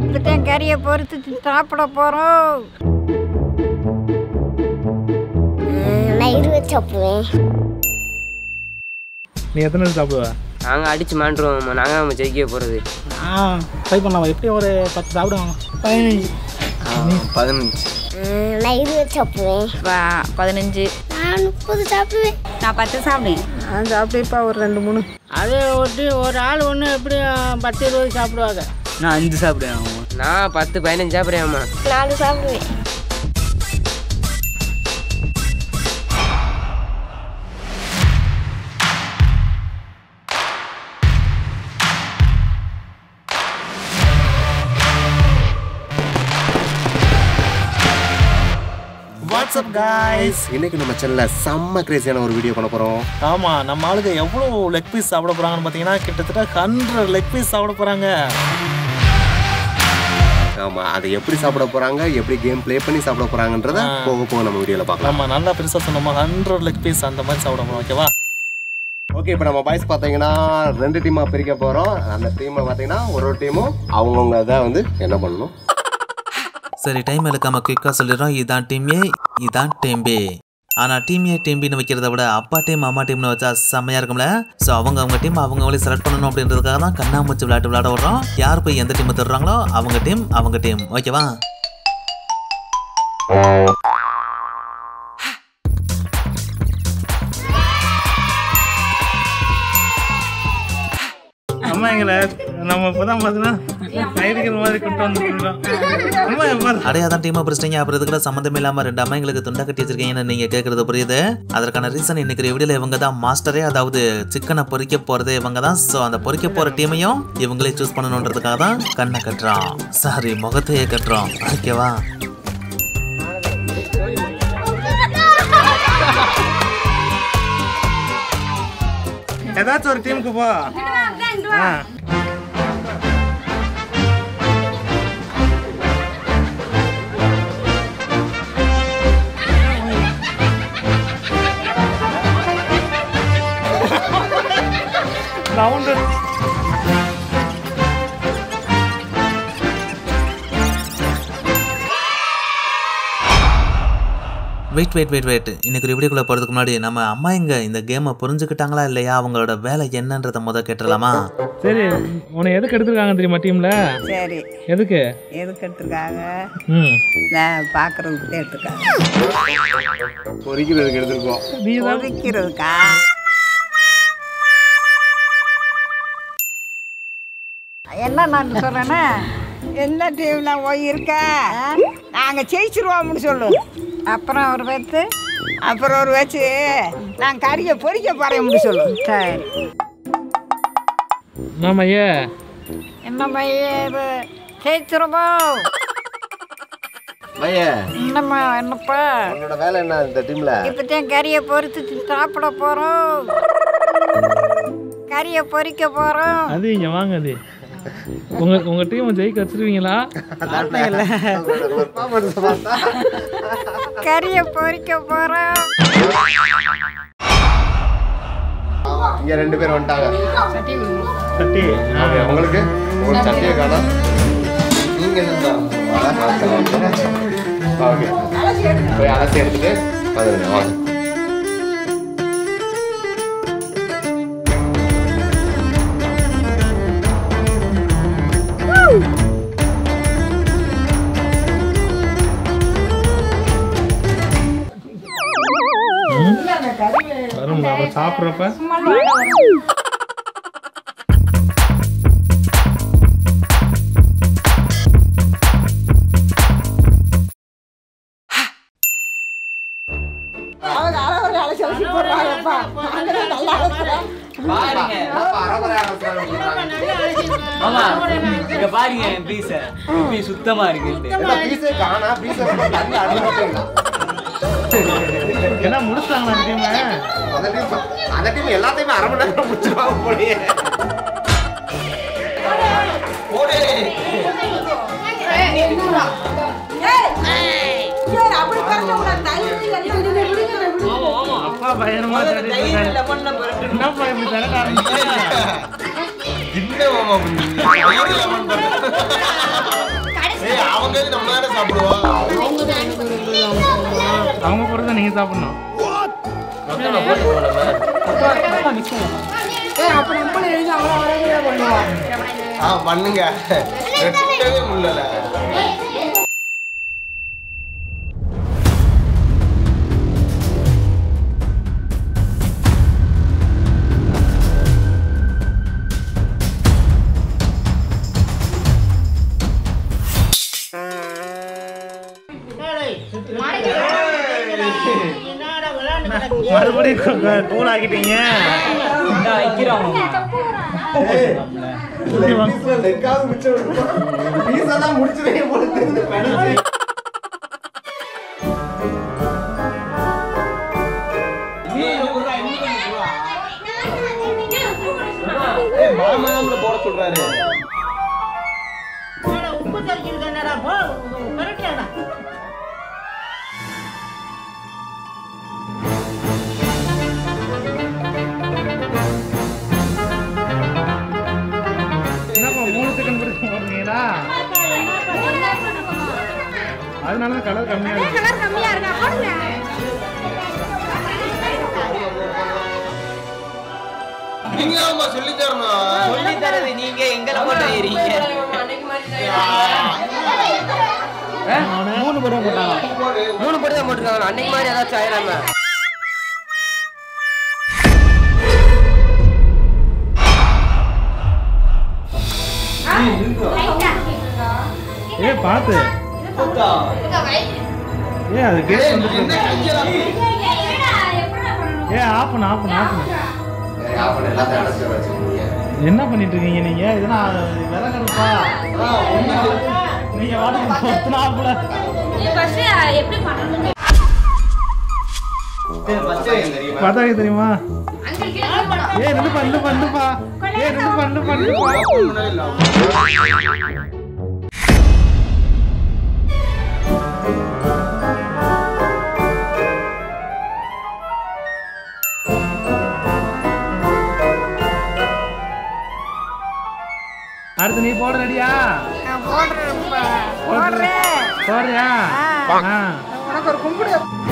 இப்போதான் கறியை பொறுத்து சாப்பிட போகிறோம் நான் இருபது சாப்பிடுவேன் நீ எத்தனை நாள் சாப்பிடுவ நாங்கள் அடிச்சு மாண்டுருவோம் நாங்கள் நம்ம ஜெயிக்க போகிறது ஆ ட்ரை பண்ணலாம் எப்படி ஒரு பத்து சாப்பிடுவாங்க பதினஞ்சு பதினஞ்சு நான் இருபது சாப்பிடுவேன் பதினஞ்சு நான் முப்பது சாப்பிடுவேன் நான் பத்து சாப்பிடுவேன் நான் சாப்பிட்டுப்பா ஒரு ரெண்டு மூணு அதே ஒட்டி ஒரு ஆள் ஒன்று எப்படி பத்து இருபது சாப்பிடுவாங்க நான் அஞ்சு சாப்பிடுவேன் நான் பத்து பதினஞ்சு சாப்பிட்றேன்மா நாலு சாப்பிடுவேன் வாட்ஸ்அப் காய்ஸ் இன்னைக்கு நம்ம சேனல்ல செம்ம கிரேசியான ஒரு வீடியோ பண்ண போறோம் ஆமாம் நம்ம ஆளுங்க எவ்வளோ லெக் பீஸ் சாப்பிட போகிறாங்கன்னு பார்த்தீங்கன்னா கிட்டத்தட்ட ஹண்ட்ரட் லெக் பீஸ் சாப்பிட போகிறாங்க ஆமா அதை எப்படி சாப்பிட போறாங்க எப்படி கேம் ப்ளே பண்ணி சாப்பிட போறாங்கன்றத போக போக நம்ம வீடியோல பார்க்கலாம் நம்ம நல்லா பெருசாக சொன்னோமா ஹண்ட்ரட் லெக் பீஸ் அந்த மாதிரி சாப்பிட போகிறோம் ஓகேவா ஓகே இப்போ நம்ம பாய்ஸ் பார்த்தீங்கன்னா ரெண்டு டீமா பிரிக்க போறோம் அந்த டீமை பார்த்தீங்கன்னா ஒரு ஒரு டீமும் அவங்கவுங்க இதை வந்து என்ன பண்ணணும் சரி டைம் எடுக்காம குயிக்காக சொல்லிடுறோம் இதான் டீம் ஏ இதான் டீம் பி ஆனால் டீம் ஏ டீம் பின்னு வைக்கிறத விட அப்பா டீம் அம்மா டீம்னு வச்சா செம்மையாக இருக்கும்ல ஸோ அவங்க அவங்க டீம் அவங்களே செலக்ட் பண்ணணும் அப்படின்றதுக்காக தான் கண்ணாமூச்சி விளையாட்டு விளையாட விடுறோம் யார் போய் எந்த டீம் தர்றாங்களோ அவங்க டீம் அவங்க டீம் ஓகேவா அம்மா எங்களை நம்ம இப்போ தான் பார்த்தீங்கன்னா இருக்கிற மாதிரி கொண்டு வந்துருக்கோம் அம்மா எப்போ அடைய அதான் டீமாக பிடிச்சிட்டீங்க அப்புறம் இதுக்கூட சம்மந்தம் இல்லாமல் ரெண்டு அம்மா எங்களுக்கு துண்டா கட்டி வச்சிருக்கீங்கன்னு நீங்கள் கேட்குறது புரியுது அதற்கான ரீசன் இன்னைக்கு வீடியோவில் இவங்க தான் மாஸ்டரே அதாவது சிக்கனை பொரிக்க போகிறதே இவங்க தான் ஸோ அந்த பொரிக்க போகிற டீமையும் இவங்களே சூஸ் பண்ணணுன்றதுக்காக தான் கண்ணை கட்டுறோம் சாரி முகத்தையே கட்டுறோம் ஓகேவா ஏதாச்சும் ஒரு டீமுக்கு போ ஆ round wait wait wait wait இன்னைக்கு ஒரு வீடியோக்குள்ள போகிறதுக்கு முன்னாடி நம்ம அம்மா எங்க இந்த கேமை புரிஞ்சுக்கிட்டாங்களா இல்லையா அவங்களோட வேலை என்னன்றதை முத கேட்டுடலாமா சரி உன்னை எதுக்கு எடுத்திருக்காங்க தெரியுமா டீம்ல சரி எதுக்கு எதுக்கு எடுத்துருக்காங்க ம் நான் பார்க்குறதுக்கு தான் எடுத்துருக்காங்க பொறிக்கிறதுக்கு எடுத்துருக்கோம் நீ தான் பொறிக்கிறதுக்கா என்ன நான் சொல்கிறேன்னா எந்த டீமில் போய் இருக்க நாங்கள் ஜெயிச்சிருவோம்னு சொல்லு அப்புறம் ஒரு பேத்து அப்புறம் ஒரு வச்சு நான் கறியை பொறிக்க போகிறேன் சொல்லு சரி ஆமா ஏ என்ன பையன் ஜெயிச்சிருவோம் மைய என்னம்மா என்னப்பா உன்னோட வேலை என்ன இந்த டீம்ல இப்போதான் கறியை பொறித்து சாப்பிட போகிறோம் கறியை பொறிக்க போகிறோம் அது இங்க வாங்க அது உங்க உங்க டீம் ஜெயிக்க வச்சிருவீங்களா பெர்ஃபார்மன்ஸ் பார்த்தா கறியை பொறிக்க போகிறோம் இங்க ரெண்டு பேர் வந்துட்டாங்க சட்டி ஓகே உங்களுக்கு ஒரு சட்டியை காணோம் நீங்க ஓகே போய் அலசி எடுத்துட்டு வந்துருங்க வாங்க வரும் அப்புறம் சாப்பிட்றப்ப ஆமா இங்க பாருங்க என் பீஸ பீஸ் சுத்தமா இருக்கு பீஸே காணா பீஸை தண்ணி அடிச்சுட்டீங்களா என்ன முடிச்சிட்டாங்களா அந்த டீமை அந்த டீம் அந்த டீம் எல்லாத்தையுமே அரை மணி நேரம் முடிச்சிருவாங்க போலயே அப்பா பயங்கரமா தட்டிட்டு இருக்காரு. என்னப்பா இப்படி தரட்ட ஆரம்பிச்சா என்ன மாமா பண்ணீங்க? ஏய் அவங்க எதுக்கு நம்ம தானே சாப்பிடுவோம் அவங்க பொறுத்த நீங்க சாப்பிடணும் மொத்தமா போட்டு நம்ம ஆ பண்ணுங்க வெட்டவே முடியல என்னடா விளையாண்டு கிடக்கு? மறுபடியும் கூல் ஆக்கிட்டீங்க இந்தா வைக்கிறோம் லெக்காவது மிச்சம் பீஸா தான் முடிச்சிருக்கீங்க போல தெரியுது penalty. ஏய், மாமா நம்மள போட சொல்றாரு என்னடா, உப்பு தெரிக்கிறது என்னடா போ கரெக்டாடா என்னப்பா மூணு செகண்ட் பிடிச்சி போடுறீங்களா அதனால தான் கலர் கம்மியா இருக்கு நீங்க தான் சொல்லி தரணும் சொல்லி தரது நீங்க எங்களை போட்டு ஏறீங்க மூணு போட்டு போட்டாங்க மூணு போட்டு தான் போட்டுருக்காங்க அன்னைக்கு மாதிரி ஏதாச்சும் ஆயிராம ஏ பார்த்து ஏ அது கேஸ் வந்துட்டு என்ன கையா ஏ ஆஃப் பண்ணு ஆஃப் பண்ணு ஆஃப் பண்ணு ஏய், எல்லாத்தையும் அடைச்சு வச்சுக்கீங்க என்ன பண்ணிட்டு இருக்கீங்க நீங்க இதெல்லாம் விலை கடுப்பா நீங்க வாடகை பொறுத்துனாப்புல பச்சை தெரியுமா பத்தாக்கி தெரியுமா ஏ ரெண்டு பண்ணு பண்ணுப்பா ஏ ரெண்டு பண்ணு பண்ணுப்பா முன்னாடி இல்ல. அடுத்து நீ போட ரெடியா நான் போடுறேன்ப்பா. போடுறேன் போறியா ஆ. ஆ உனக்கு ஒரு கும்பிடு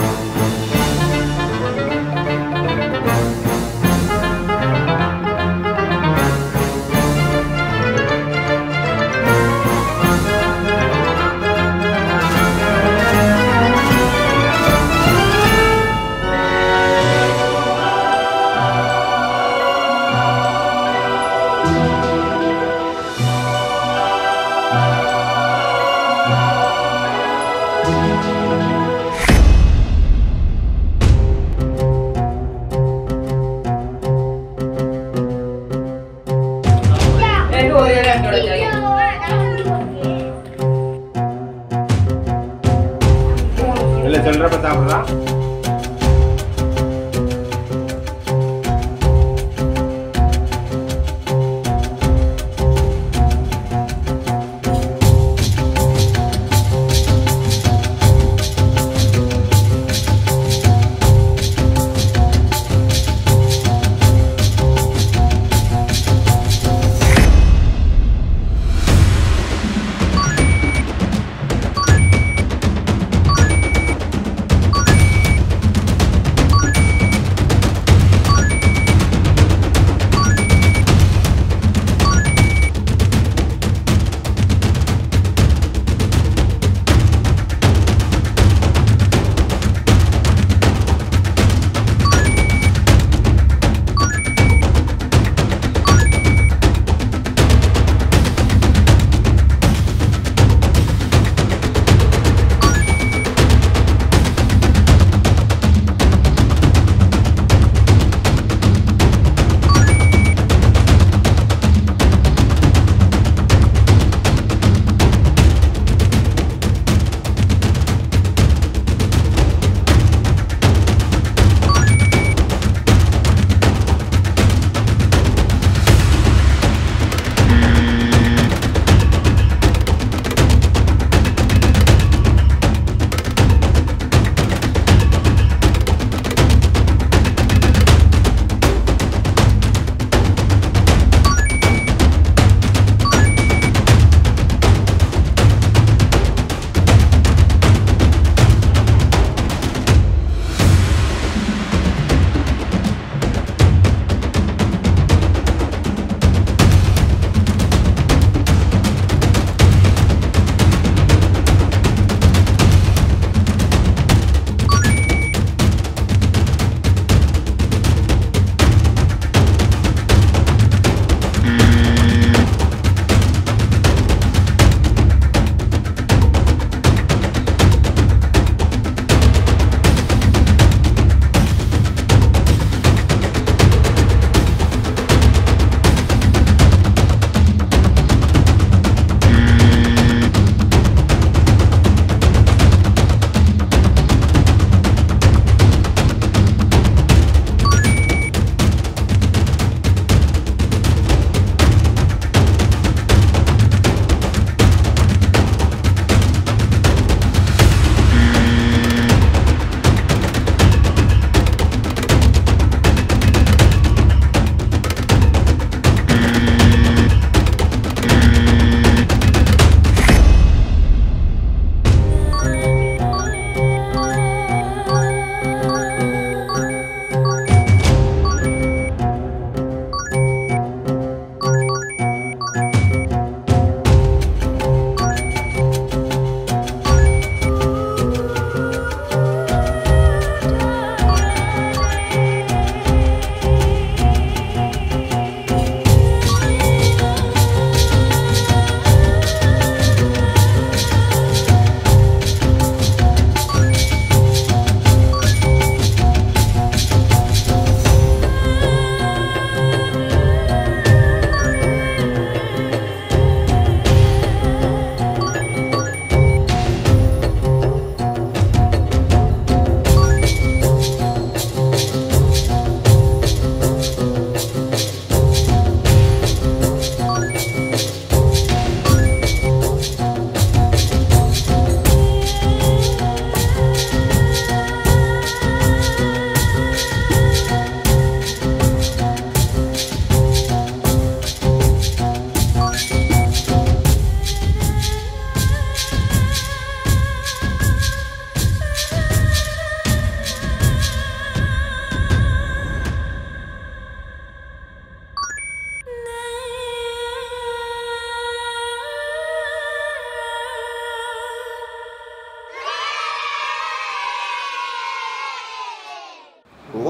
இல்ல சொல்றப்ப சாப்பிடலாம் ஆ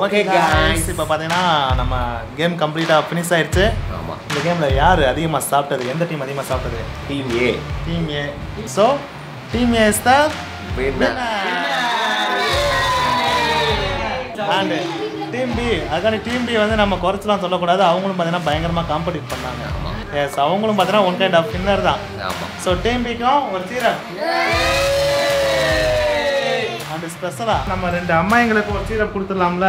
ஓகே guys இப்போ பார்த்தீங்கன்னா நம்ம கேம் கம்ப்ளீட்டாக ஃபினிஷ் ஆயிடுச்சு ஆமா இந்த கேமில் யார் அதிகமாக சாப்பிட்டது எந்த டீம் அதிகமாக சாப்பிட்டது team A team A so team A is the and team B அதுக்கான டீம் பி வந்து நம்ம குறைச்சலாம் சொல்லக்கூடாது அவங்களும் பார்த்தீங்கன்னா பயங்கரமாக காம்படிட் பண்ணாங்க எஸ் அவங்களும் பார்த்தீங்கன்னா ஒன் கைண்ட் ஆஃப் வின்னர் தான் ஆமா ஸோ டீம் பிக்கும் ஒரு சீரம் அண்ட் ஸ்பெஷலாக நம்ம ரெண்டு அம்மாயிங்களுக்கு ஒரு சீரம் கொடுத்துடலாம்ல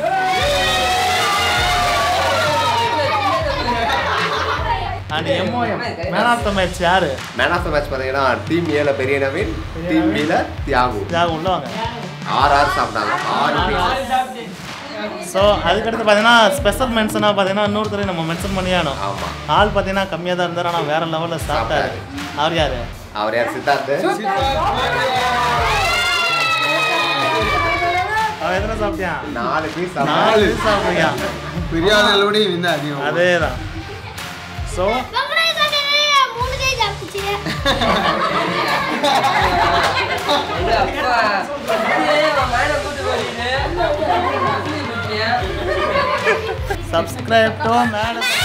and MOM man of the match யாரு மேன் ஆஃப் த மேட்ச் பார்த்தீங்கன்னா டீம் ஏல பெரிய நவீன் டீம் பில தியாகு யார் உள்ள வாங்க ஆறு ஆறு சாப்பிட்டாங்க ஆறு team. ஸோ அதுக்கடுத்து பார்த்தீங்கன்னா ஸ்பெஷல் மென்ஷனாக பார்த்தீங்கன்னா இன்னொருத்தரையும் நம்ம மென்ஷன் பண்ணியானோம் ஆமா ஆள் பார்த்தீங்கன்னா கம்மியாக தான் இருந்தார் ஆனால் வேற லெவலில் சாப்பிட்டாரு அவர் யாரு அவர் யார் சித்தார்த்து அவன் எத்தனை சாப்பிட்டியான் நாலு பீஸ் நாலு சாப்பிட்றியா பிரியாணிகளோட இன்னும் அதிகம் அதே தான் ஸோ மூணு கை சாப்பிட்டுச்சு சப்ஸ்கிரைப் டு மேடம்